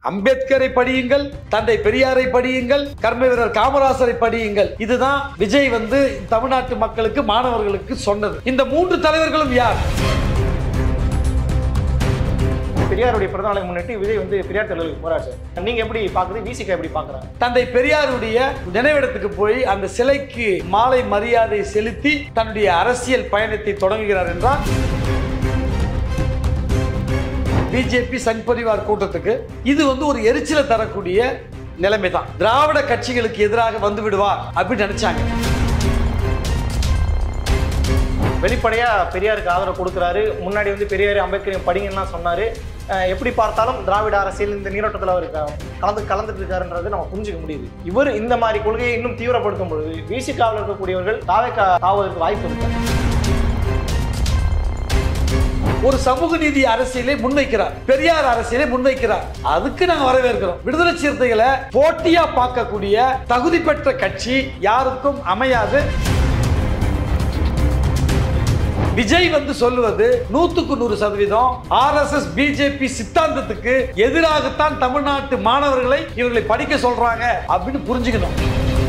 அம்பேத்கரை படியுங்கள் தந்தை பெரியாரை படியுங்கள் கர்ம வீரர் காமராசரை படியுங்கள் இதுதான் விஜய் வந்து தமிழ்நாட்டு மக்களுக்கு மாணவர்களுக்கு சொன்னது இந்த மூன்று தலைவர்களும் யார் பெரியாருடைய பிறந்த நாளை முன்னிட்டு விஜய் வந்து பெரியார் தலைவருக்கு போறாரு சார் நீங்க எப்படி பாக்குறது விசிகா எப்படி பாக்குறாங்க தந்தை பெரியாருடைய நினைவிடத்துக்கு போய் அந்த சிலைக்கு மாலை மரியாதை செலுத்தி தன்னுடைய அரசியல் பயணத்தை தொடங்குகிறார் என்றால் பிஜேபி சங் பரிவார் கூட்டத்துக்கு இது வந்து ஒரு எரிச்சலை தரக்கூடிய நிலைமை தான் திராவிட கட்சிகளுக்கு எதிராக வந்து விடுவார் அப்படின்னு நினைச்சாங்க வெளிப்படையா பெரியாருக்கு ஆதரவு கொடுக்குறாரு முன்னாடி வந்து பெரியார் அம்பேத்கரையும் படிங்கலாம் சொன்னாரு அஹ் எப்படி பார்த்தாலும் திராவிட அரசியல் இந்த நீரோட்டத்தில் அவர் க- கலந்து கலந்துட்டு இருக்காருன்றது நம்ம புரிஞ்சுக்க முடியுது இவர் இந்த மாதிரி கொள்கையை இன்னும் தீவிரப்படுத்தும் பொழுது விசிகாவில் இருக்கக்கூடியவர்கள் தாவே ஆவதற்கு வாய்ப்பு இருக்கு ஒரு சமூக நீதி அரசியலை முன்வைக்கிறார் பெரியார் அரசியலை முன்வைக்கிறார் அதுக்கு நாங்க வரவேற்கிறோம் விடுதலை சிறுத்தைகளை போட்டியா பார்க்கக்கூடிய தகுதி பெற்ற கட்சி யாருக்கும் அமையாது விஜய் வந்து சொல்லுவது நூத்துக்கு நூறு சதவீதம் ஆர்எஸ்எஸ் பிஜேபி சித்தாந்தத்துக்கு எதிராகத்தான் தமிழ்நாட்டு மாணவர்களை இவர்களை படிக்க சொல்றாங்க அப்படின்னு புரிஞ்சுக்கணும்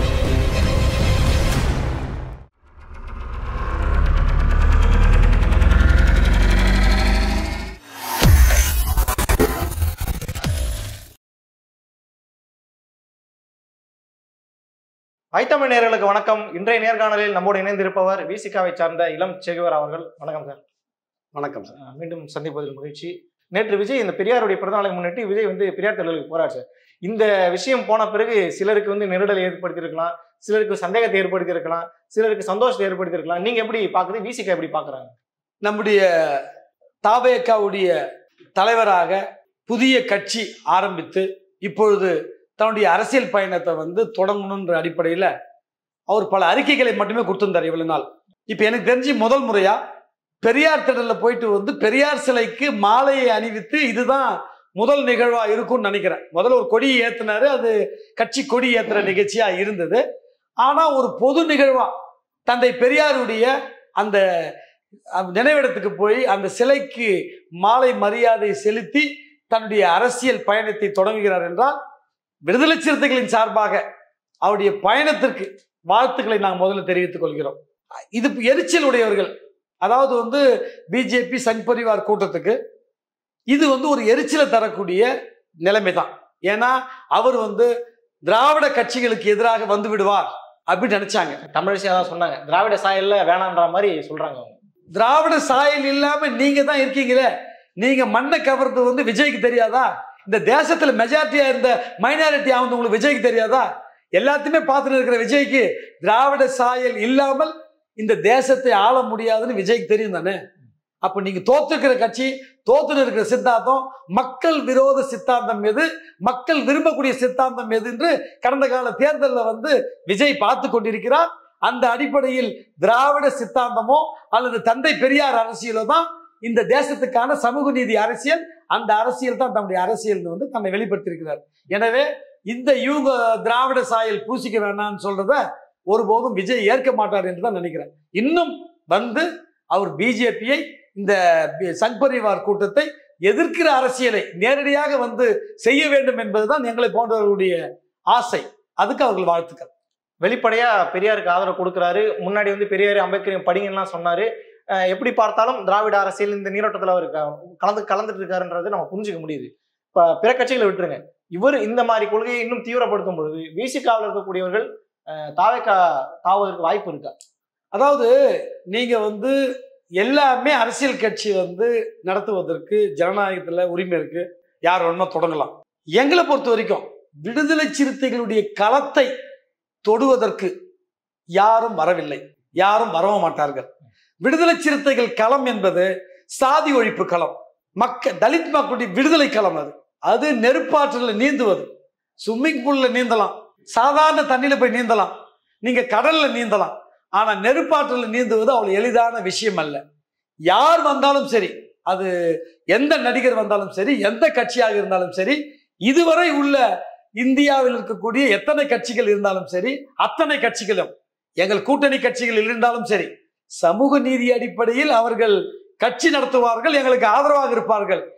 ஐத்தமிழ் நேயர்களுக்கு வணக்கம் இன்றைய நேர்காணலில் நம்மோடு இணைந்திருப்பவர் விசிகாவை சார்ந்த இளம் செகுவர் அவர்கள் வணக்கம் சார் வணக்கம் சார் அஹ் மீண்டும் சந்திப்பதில் மகிழ்ச்சி நேற்று விஜய் இந்த பெரியாருடைய பிறந்தநாளை முன்னிட்டு விஜய் வந்து பெரியார் தலைவருக்கு போறாரு சார் இந்த விஷயம் போன பிறகு சிலருக்கு வந்து நெருடலை ஏற்படுத்தியிருக்கலாம் சிலருக்கு சந்தேகத்தை ஏற்படுத்தியிருக்கலாம் சிலருக்கு சந்தோஷத்தை ஏற்படுத்தியிருக்கலாம் நீங்க எப்படி பாக்குறது விசிகா எப்படி பாக்குறாங்க நம்முடைய தாவேக்காவுடைய தலைவராக புதிய கட்சி ஆரம்பித்து இப்பொழுது தன்னுடைய அரசியல் பயணத்தை வந்து தொடங்கணுன்ற அடிப்படையில் அவர் பல அறிக்கைகளை மட்டுமே கொடுத்திருந்தார் இவ்வளவு நாள் இப்போ எனக்கு தெரிஞ்சு முதல் முறையா பெரியார் திடலில் போயிட்டு வந்து பெரியார் சிலைக்கு மாலையை அணிவித்து இதுதான் முதல் நிகழ்வா இருக்கும்னு நினைக்கிறேன் முதல்ல ஒரு கொடி ஏத்தினாரு அது கட்சி கொடி ஏத்துற நிகழ்ச்சியா இருந்தது ஆனா ஒரு பொது நிகழ்வா தந்தை பெரியாருடைய அந்த அந்த நினைவிடத்துக்கு போய் அந்த சிலைக்கு மாலை மரியாதை செலுத்தி தன்னுடைய அரசியல் பயணத்தை தொடங்குகிறார் என்றால் விடுதலை சிறுத்தைகளின் சார்பாக அவருடைய பயணத்திற்கு வாழ்த்துக்களை நாங்கள் முதல்ல தெரிவித்துக் கொள்கிறோம் இது எரிச்சல் உடையவர்கள் அதாவது வந்து பிஜேபி சங் பரிவார் கூட்டத்துக்கு இது வந்து ஒரு எரிச்சலை தரக்கூடிய நிலைமை தான் ஏன்னா அவர் வந்து திராவிட கட்சிகளுக்கு எதிராக வந்து விடுவார் அப்படின்னு நினைச்சாங்க தமிழிசை தான் சொன்னாங்க திராவிட சாயல்ல வேணான்ற மாதிரி சொல்றாங்க அவங்க திராவிட சாயல் இல்லாம நீங்க தான் இருக்கீங்களே நீங்க மண்ணை கவர்றது வந்து விஜய்க்கு தெரியாதா இந்த தேசத்துல மெஜாரிட்டியா இருந்த மைனாரிட்டி ஆனது உங்களுக்கு விஜய்க்கு தெரியாதா எல்லாத்தையுமே பார்த்துட்டு இருக்கிற விஜய்க்கு திராவிட சாயல் இல்லாமல் இந்த தேசத்தை ஆள முடியாதுன்னு விஜய்க்கு தெரியும் தானே அப்ப நீங்க தோத்துக்கிற கட்சி தோத்துன்னு இருக்கிற சித்தாந்தம் மக்கள் விரோத சித்தாந்தம் எது மக்கள் விரும்பக்கூடிய சித்தாந்தம் எது என்று கடந்த கால தேர்தலில் வந்து விஜய் பார்த்து கொண்டிருக்கிறார் அந்த அடிப்படையில் திராவிட சித்தாந்தமோ அல்லது தந்தை பெரியார் அரசியலோ தான் இந்த தேசத்துக்கான சமூக நீதி அரசியல் அந்த அரசியல் தான் தன்னுடைய அரசியல் வந்து தன்னை வெளிப்படுத்தியிருக்கிறார் எனவே இந்த யூக திராவிட சாயல் பூசிக்க வேணாம்னு சொல்றத ஒருபோதும் விஜய் ஏற்க மாட்டார் என்று தான் நினைக்கிறேன் இன்னும் வந்து அவர் பிஜேபியை இந்த பி- சங் பரிவார் கூட்டத்தை எதிர்க்கிற அரசியலை நேரடியாக வந்து செய்ய வேண்டும் என்பதுதான் எங்களை போன்றவர்களுடைய ஆசை அதுக்கு அவர்கள் வாழ்த்துக்கள் வெளிப்படையா பெரியாருக்கு ஆதரவு கொடுக்குறாரு முன்னாடி வந்து பெரியார் அம்பேத்கரையும் படிங்கலாம் சொன்னாரு அஹ் எப்படி பார்த்தாலும் திராவிட அரசியல் இந்த நீரோட்டத்தில் அவர் க- கலந்து கலந்துட்டு இருக்காருன்றது நம்ம புரிஞ்சுக்க முடியுது இப்போ பிற கட்சிகளை விட்டுருங்க இவர் இந்த மாதிரி கொள்கையை இன்னும் தீவிரப்படுத்தும் பொழுது விசிகாவில் இருக்கக்கூடியவர்கள் அஹ் தாவேக்கா தாவதற்கு வாய்ப்பு இருக்கா அதாவது நீங்க வந்து எல்லாமே அரசியல் கட்சி வந்து நடத்துவதற்கு ஜனநாயகத்துல உரிமை இருக்கு யார் வேணுமோ தொடங்கலாம் எங்களை பொறுத்த வரைக்கும் விடுதலை சிறுத்தைகளுடைய களத்தை தொடுவதற்கு யாரும் வரவில்லை யாரும் வரவும் மாட்டார்கள் விடுதலை சிறுத்தைகள் களம் என்பது சாதி ஒழிப்பு களம் மக்க தலித் மக்களுடைய விடுதலை களம் அது அது நெருப்பாற்றல நீந்துவது ஸ்விம்மிங் பூல்ல நீந்தலாம் சாதாரண தண்ணியில போய் நீந்தலாம் நீங்க கடல்ல நீந்தலாம் ஆனா நெருப்பாற்றல நீந்துவது அவ்வளவு எளிதான விஷயம் அல்ல யார் வந்தாலும் சரி அது எந்த நடிகர் வந்தாலும் சரி எந்த கட்சியாக இருந்தாலும் சரி இதுவரை உள்ள இந்தியாவில் இருக்கக்கூடிய எத்தனை கட்சிகள் இருந்தாலும் சரி அத்தனை கட்சிகளும் எங்கள் கூட்டணி கட்சிகள் இருந்தாலும் சரி சமூக நீதி அடிப்படையில் அவர்கள் கட்சி நடத்துவார்கள் எங்களுக்கு ஆதரவாக இருப்பார்கள்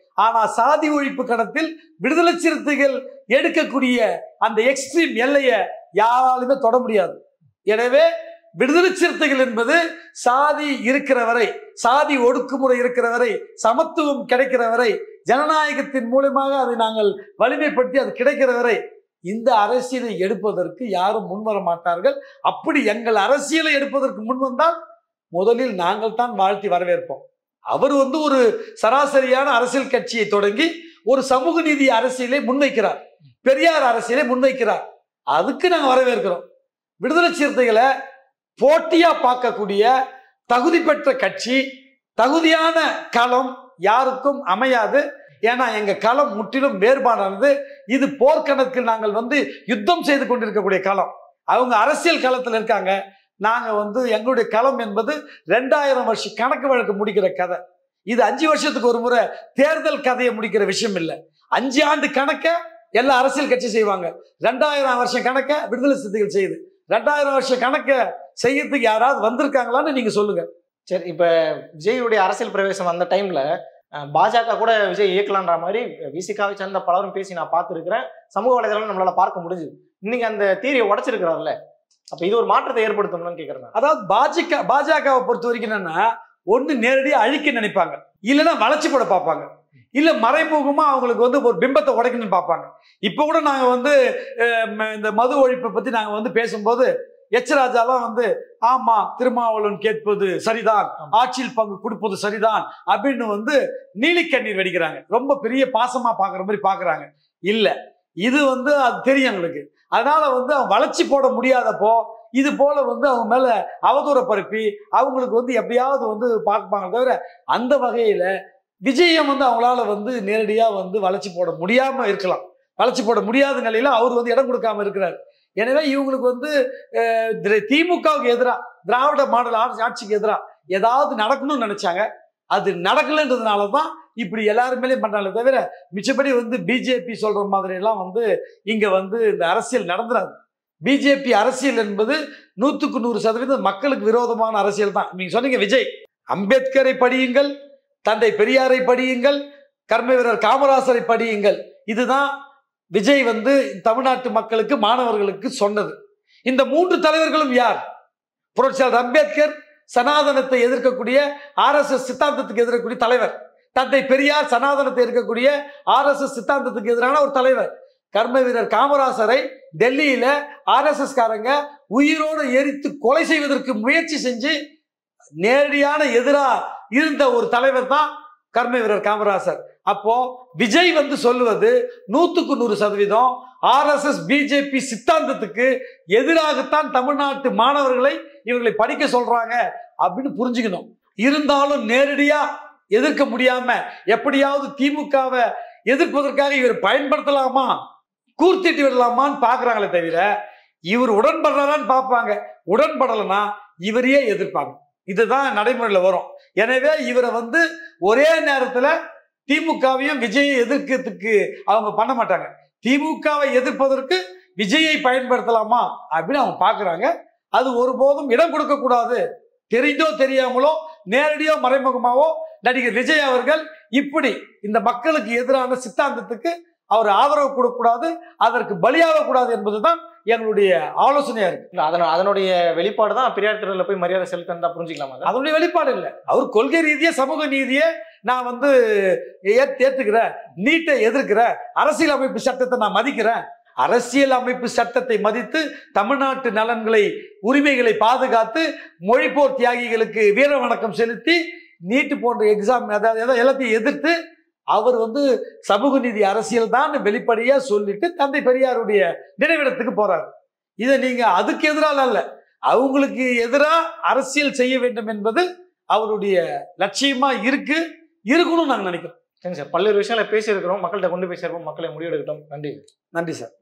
ஆனா சாதி ஒழிப்பு கணத்தில் விடுதலை சிறுத்தைகள் எடுக்கக்கூடிய அந்த எக்ஸ்ட்ரீம் எல்லையை யாராலுமே தொட முடியாது எனவே விடுதலை சிறுத்தைகள் என்பது சாதி இருக்கிற வரை சாதி ஒடுக்குமுறை இருக்கிற வரை சமத்துவம் கிடைக்கிற வரை ஜனநாயகத்தின் மூலமாக அதை நாங்கள் வலிமைப்படுத்தி அது கிடைக்கிற வரை இந்த அரசியலை எடுப்பதற்கு யாரும் முன்வர மாட்டார்கள் அப்படி எங்கள் அரசியலை எடுப்பதற்கு முன் வந்தால் முதலில் நாங்கள் தான் வாழ்த்தி வரவேற்போம் அவர் வந்து ஒரு சராசரியான அரசியல் கட்சியை தொடங்கி ஒரு சமூக நீதி அரசியலை முன்வைக்கிறார் பெரியார் அரசியலை முன்வைக்கிறார் அதுக்கு நாங்கள் வரவேற்கிறோம் விடுதலை சிறுத்தைகளை போட்டியா பார்க்கக்கூடிய தகுதி பெற்ற கட்சி தகுதியான களம் யாருக்கும் அமையாது ஏன்னா எங்க களம் முற்றிலும் வேறுபாடானது இது போர்க்கணத்தில் நாங்கள் வந்து யுத்தம் செய்து கொண்டிருக்கக்கூடிய களம் அவங்க அரசியல் களத்தில் இருக்காங்க நாங்க வந்து எங்களுடைய களம் என்பது ரெண்டாயிரம் வருஷம் கணக்கு வழக்கு முடிக்கிற கதை இது அஞ்சு வருஷத்துக்கு ஒரு முறை தேர்தல் கதையை முடிக்கிற விஷயம் இல்லை அஞ்சு ஆண்டு கணக்க எல்லா அரசியல் கட்சி செய்வாங்க ரெண்டாயிரம் வருஷம் கணக்க விடுதலை சிறுத்தைகள் செய்யுது ரெண்டாயிரம் வருஷம் கணக்க செய்யறதுக்கு யாராவது வந்திருக்காங்களான்னு நீங்க சொல்லுங்க சரி இப்ப விஜயுடைய அரசியல் பிரவேசம் அந்த டைம்ல அஹ், பாஜக கூட விஜய் இயக்கலான்ற மாதிரி விசிகாவை சேர்ந்த பலரும் பேசி நான் பார்த்துருக்கிறேன் சமூக வலைதளம் நம்மளால பார்க்க முடிஞ்சுது இன்னைக்கு அந்த தீரியை உடைச்சிருக்கிறாருல்ல அப்ப இது ஒரு மாற்றத்தை ஏற்படுத்தணும்னு கேக்குறேன் அதாவது பாஜக பாஜகவை பொறுத்த வரைக்கும் என்னன்னா ஒண்ணு நேரடியா அழிக்க நினைப்பாங்க இல்லைன்னா வளர்ச்சி போட பார்ப்பாங்க இல்ல மறைமுகமா அவங்களுக்கு வந்து ஒரு பிம்பத்தை உடைக்கணும்னு பார்ப்பாங்க இப்ப கூட நாங்க வந்து அஹ், ம- இந்த மது ஒழிப்பை பத்தி நாங்க வந்து பேசும்போது எச் ராஜாலாம் வந்து ஆமா திருமாவளவன் கேட்பது சரிதான் ஆட்சியில் பங்கு கொடுப்பது சரிதான் அப்படின்னு வந்து நீலிக்கண்ணீர் வெடிக்கிறாங்க ரொம்ப பெரிய பாசமா பாக்குற மாதிரி பாக்குறாங்க இல்ல இது வந்து அது தெரியும் எங்களுக்கு அதனால வந்து அவன் வளர்ச்சி போட முடியாதப்போ இது போல வந்து அவங்க மேல அவதூற பரப்பி அவங்களுக்கு வந்து எப்படியாவது வந்து பார்ப்பாங்க தவிர அந்த வகையில விஜயம் வந்து அவங்களால வந்து நேரடியா வந்து வளர்ச்சி போட முடியாம இருக்கலாம் வளர்ச்சி போட முடியாத நிலையில அவர் வந்து இடம் கொடுக்காம இருக்கிறார் எனவே இவங்களுக்கு வந்து அஹ், திர- திமுகவுக்கு எதிராக திராவிட மாடல் ஆட்சி- ஆட்சிக்கு எதிராக ஏதாவது நடக்கணும்னு நினைச்சாங்க அது நடக்கலைன்றதுனால தான் இப்படி எல்லாருமே பண்றாங்களே தவிர மிச்சப்படி வந்து பிஜேபி சொல்ற மாதிரி எல்லாம் வந்து இங்க வந்து இந்த அரசியல் நடந்துராது பிஜேபி அரசியல் என்பது நூற்றுக்கு நூறு சதவீதம் மக்களுக்கு விரோதமான அரசியல் தான் நீங்க சொன்னீங்க விஜய் அம்பேத்கரை படியுங்கள் தந்தை பெரியாரை படியுங்கள் கர்ம வீரர் காமராசரை படியுங்கள் இதுதான் விஜய் வந்து தமிழ்நாட்டு மக்களுக்கு மாணவர்களுக்கு சொன்னது இந்த மூன்று தலைவர்களும் யார் புரட்சியாளர் அம்பேத்கர் சனாதனத்தை எதிர்க்கக்கூடிய ஆர்எஸ்எஸ் சித்தாந்தத்துக்கு எதிர்க்கக்கூடிய தலைவர் தந்தை பெரியார் சனாதனத்தை எதிர்க்கக்கூடிய ஆர்எஸ்எஸ் சித்தாந்தத்துக்கு எதிரான ஒரு தலைவர் கர்ம வீரர் காமராசரை டெல்லியில ஆர்எஸ்எஸ் காரங்க உயிரோடு எரித்து கொலை செய்வதற்கு முயற்சி செஞ்சு நேரடியான எதிரா இருந்த ஒரு தலைவர் தான் கர்ம வீரர் காமராசர் அப்போ விஜய் வந்து சொல்லுவது நூத்துக்கு நூறு சதவீதம் ஆர்எஸ்எஸ் பிஜேபி சித்தாந்தத்துக்கு எதிராகத்தான் தமிழ்நாட்டு மாணவர்களை இவர்களை படிக்க சொல்றாங்க அப்படின்னு புரிஞ்சுக்கணும் இருந்தாலும் நேரடியா எதிர்க்க முடியாம எப்படியாவது திமுகவை எதிர்ப்பதற்காக இவர் பயன்படுத்தலாமா கூர்த்திட்டு விடலாமான்னு பாக்குறாங்களே தவிர இவர் உடன்படுறாரான்னு பார்ப்பாங்க உடன்படலைன்னா இவரையே எதிர்ப்பாங்க இதுதான் நடைமுறையில் வரும் எனவே இவரை வந்து ஒரே நேரத்துல திமுகவையும் விஜயை எதிர்க்கிறதுக்கு அவங்க பண்ண மாட்டாங்க திமுகவை எதிர்ப்பதற்கு விஜயை பயன்படுத்தலாமா அப்படின்னு அவங்க பார்க்கறாங்க அது ஒருபோதும் இடம் கொடுக்க கூடாது தெரிந்தோ தெரியாமலோ நேரடியோ மறைமுகமாவோ நடிகர் விஜய் அவர்கள் இப்படி இந்த மக்களுக்கு எதிரான சித்தாந்தத்துக்கு அவர் ஆதரவு கொடுக்கக்கூடாது அதற்கு பலியாக கூடாது என்பதுதான் எங்களுடைய ஆலோசனையா இருக்கு இல்ல, அதன அதனுடைய வெளிப்பாடு தான் பெரியார் திடல்ல போய் மரியாதை செலுத்தா புரிஞ்சுக்கலாமா அதை? அதனுடைய வெளிப்பாடு இல்லை அவர் கொள்கை ரீதியா சமூக நீதியை நான் வந்து ஏத்- ஏத்துக்கிறேன் நீட்டை எதிர்க்கிறேன் அரசியல் அமைப்பு சட்டத்தை நான் மதிக்கிறேன் அரசியல் அமைப்பு சட்டத்தை மதித்து தமிழ்நாட்டு நலன்களை உரிமைகளை பாதுகாத்து மொழிப்போர் தியாகிகளுக்கு வீர வணக்கம் செலுத்தி நீட்டு போன்ற எக்ஸாம் அதாவது எதோ எல்லாத்தையும் எதிர்த்து அவர் வந்து சமூக நீதி அரசியல் தான் வெளிப்படையா சொல்லிட்டு தந்தை பெரியாருடைய நினைவிடத்துக்கு போறாரு இதை நீங்க அதுக்கு எதிரால அல்ல அவங்களுக்கு எதிரா அரசியல் செய்ய வேண்டும் என்பது அவருடைய லட்சியமா இருக்கு இருக்கணும்னு நாங்க நினைக்கிறோம் சரிங்க சார் பல்வேறு விஷயங்களை பேசியிருக்கிறோம் மக்கள்கிட்ட கொண்டு போய் சேர்ப்போம் மக்களை முடிவெடுக்கட்டும் நன்றி நன்றி சார்